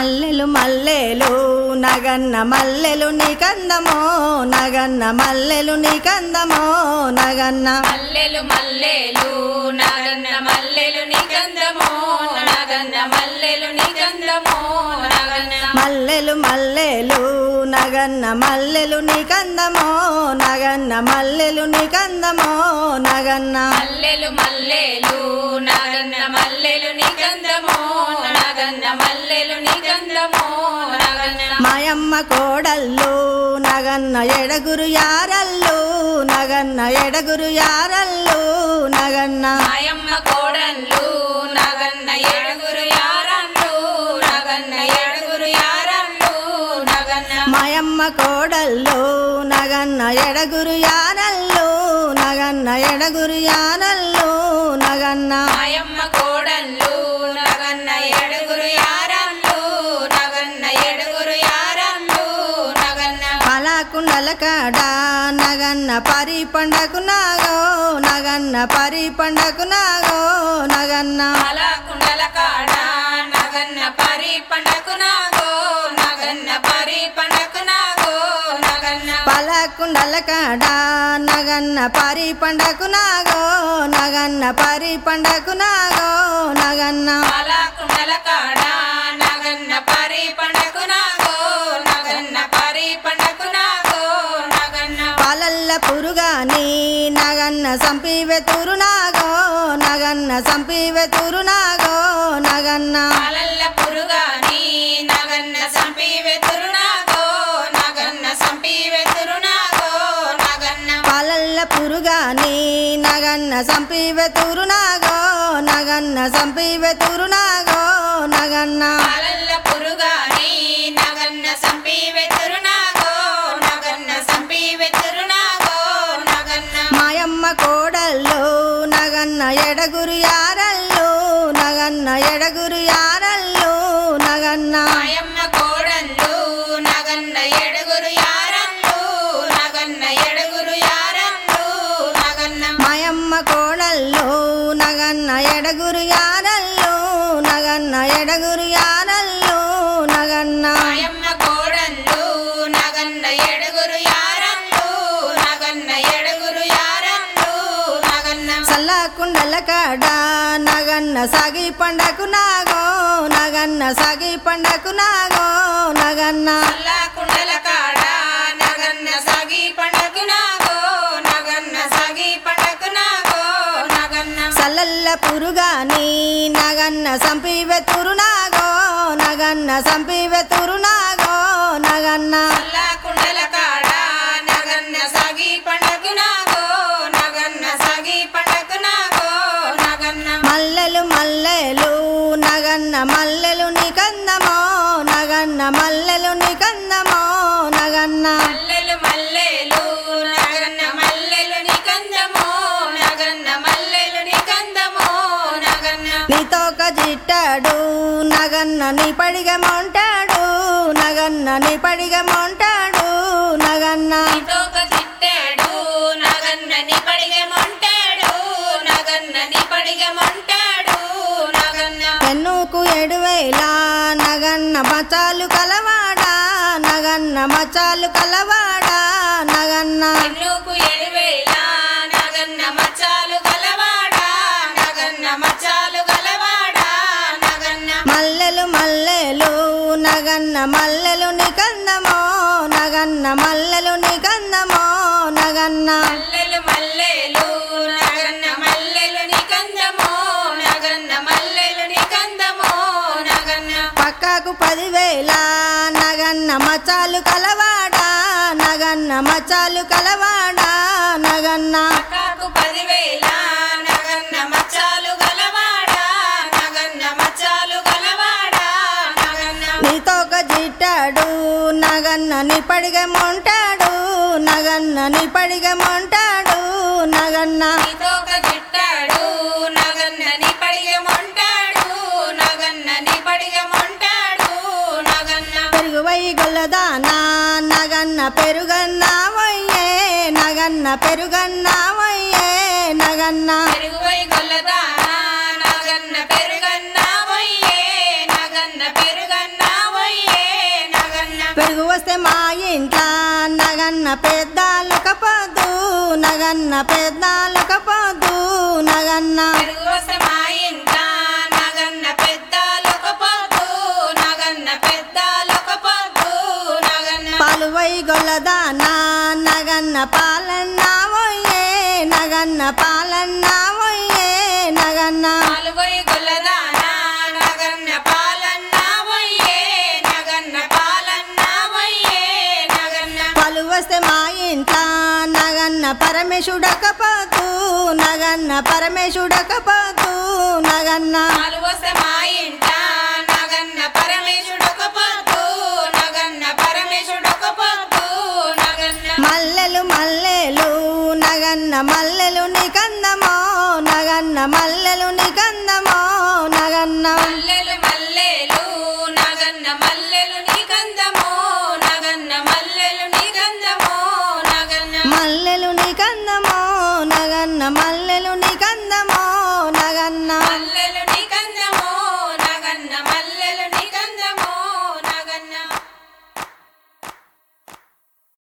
మల్లెలు మల్లెలు నగన్న మల్లెలు నీ కందమో నగన్న మల్లెలు నీ కందమో నగన్న మల్లెలు మల్లెలు నాగన్న మల్లెలు నిగంధమో నాగన్న మల్లెలు నిగంధమో నాగన్న మల్లెలు మల్లెలు నగన్న మల్లెలు నీ కందమో నగన్న మల్లెలు నీ కందమో నగన్న మల్లెలు మల్లెలు నాగన్న మల్లెలు నిగంధమో నాగన్న మల్లెలు నిగంధమో నాగన్న మాయమ్మ కోడల్లు నగన్న ఎడగురు యారల్లు నగన్న ఎడగురు యారల్లు నగన్న మాయమ్మ కోడళ్ళు నాగన్న ఏడుగురు యారన్లు నాగన్న ఏడుగురు యారన్లు నాగన్న మాయమ్మ కోడల్లు నగన్న ఎడగురు యారల్లు నగన్న ఎడగురు యారల్లు నగన్న మాయమ్మ కోడళ్ళు నగన్న ఏడుగురు యారన్లు నగన్న ఏడుగురు యారన్లు నగన్న పలాకుండల కాడ నగన్న పరి పండకు నాగో నగన్న పరి పండకు నాగో నగన్న అలా కుండల కాడ నగన్న పరి పండకు నాగో నగన్న పరి పండకు నాగో నగన్న పలకుండల కాడ నగన్న పరి పండకు నాగో నగన్న పరి పండకు నాగో నగన్న అలా కుండల కాడ నగన్న పరి పండకు నాగో నగన్న పరి పండకు నాగో నగన్న పాలల్ల పురుగాని నగన్న సంపివె తురునాగో నగన్న సంపివె తురునాగో నగన్న పాలల్ల పురుగాని నగన్న సంపి వెతురునాగో నగన్న సంపి వెతురునాగో నగన్న పాలల్ల పురుగాని నగన్న సంపివె తురునాగో నగన్న సంపివె తురునాగో నగన్న పాలల్ల పురుగాని నగన్న సంపి వెతురునాగో నగన్న సంపి వెతురునాగో నగన్న మాయమ్మ కోడల్లు నగన్న ఎడగురు యారల్లు నగన్న ఎడగురు యారల్లు నగన్న మాయమ్మ కోడళ్ళు నగన్న ఎడుగురు యారన్లు నగన్న ఎడుగురు యారన్లు నగన్న మాయమ్మ కోడల్లు నగన్న ఎడగురు యారల్లు నగన్న ఎడగురు యారల్లు నగన్న మాయమ్మ కోడళ్ళు నగన్న ఎడుగురు యారన్లు నగన్న ఎడుగురు యారన్లు నగన్న సల్లకుండల కాడ నగన్న సాగి పండకు నాగో నగన్న సాగి పండకు నాగో నగన్న అల్లా కుండల కాడ నగన్న సాగి పండకు నాగో నగన్న సాగి పండకు నాగో నగన్న సల్లల్ల పురుగాని నగన్న సంపివె తురునాగో నగన్న సంపివె తురునాగో నగన్న అల్లా కుండల కాడ నగన్న సాగి పండకు నాగో నగన్న సాగి పండకు నాగో నగన్న మల్లెలు మల్లెలు నగన్న మల్లెలు నీ కందమో నగన్న మల్లెలు నీ కందమో నగన్న మల్లెలు మల్లెలు నగన్న మల్లెలు నికందమో నగన్న మల్లెలు నికందమో నగన్న నీతోక జిట్టాడు నగన్న నీ పడిగమంటాడు నగన్న నీ పడిగమంటాడు నగన్న నీతోక తిట్టాడు నగన్న నీ పడిగే మొంటాడు నగన్న నీ పడిగే మొంటాడు నగన్న ఎన్నుకు ఎడువేలా నగన్న మచాలు కలవాడా నగన్న మచాలు కలవాడా నగన్న ఎన్నుకు ఎడువేలా నగన్న మచ్చాలు గలవాడా నగన్న మచ్చాలు గలవాడా నగన్న మల్లెలు మల్లెలు నగన్న మల్లెలు నికందమో నగన్న మల్లెలు నికందమో నగన్న మల్లెలు మల్లెలు నగన్న మల్లెలు నికందమో నగన్న మల్లెలు నికందమో నగన్న పక్కకు పదివేల నగన్న మచాలు కలవాడా నగన్న మచాలు కలవాడా నగన్న పక్కాకు పదివేల నగన్న మచ్చాలు గలవాడా నగన్న మచ్చాలు గలవాడా నగన్న నీతోక జిట్టాడు నగన్న నీ పడిగమంటాడు నగన్న నీ పడిగమంటాడు నగన్న నీతోక గిట్టాడు నగన్న నీ పడిగ మొంటాడు నగన్న నీ పడిగ మొంటాడు నగన్న పెరుగువై గొల్లదానా నగన్న పెరుగన్నావయ్యే నగన్న పెరుగన్నావయ్యే నగన్న పెరుగువై గొల్లదానా నగన్న పెరుగన్నా వయ్యే నగన్న పెరుగన్నా వస్తే మా ఇంట్లో నగన్న పెద్దాలొక పొద్దు నగన్న పెద్దాలొక పొద్దు నగన్న పెరుగు వస్తే మా ఇంట నగన్న పెద్దలొక పొద్దు నగన్న పెద్దలొక పొద్దు నగన్న పాలువై గొల్లదానా నగన్న పాలన్నా వయ్యే నగన్న పాలన్నా వయ్యే నగన్న పాలువై గొల్లదానా నగన్న పాలన్న వయ్యే నగన్న పాలన్న వయ్యే నగన్న పలు వస్తే మా ఇంట్లో నగన్న పరమేశుడక పోతూ నగన్న పరమేశుడక పోతూ నగన్న పాలు వస్తే మా ఇంట నగన్న పరమేశుడొక పొద్దు నగన్న పరమేశుడొక పొద్దు నగన్న మల్లెలు మల్లెలు నగన్న మల్లెలు నికందమో నగన్న మల్లెలు నికందమో నగన్న మల్లెలు మల్లెలు నగన్న మల్లెలు నీకందమో నగన్న మల్లెలు నీకందమో నగన్న మల్లెలు నికందమో నగన్న మల్లెలు నికందమో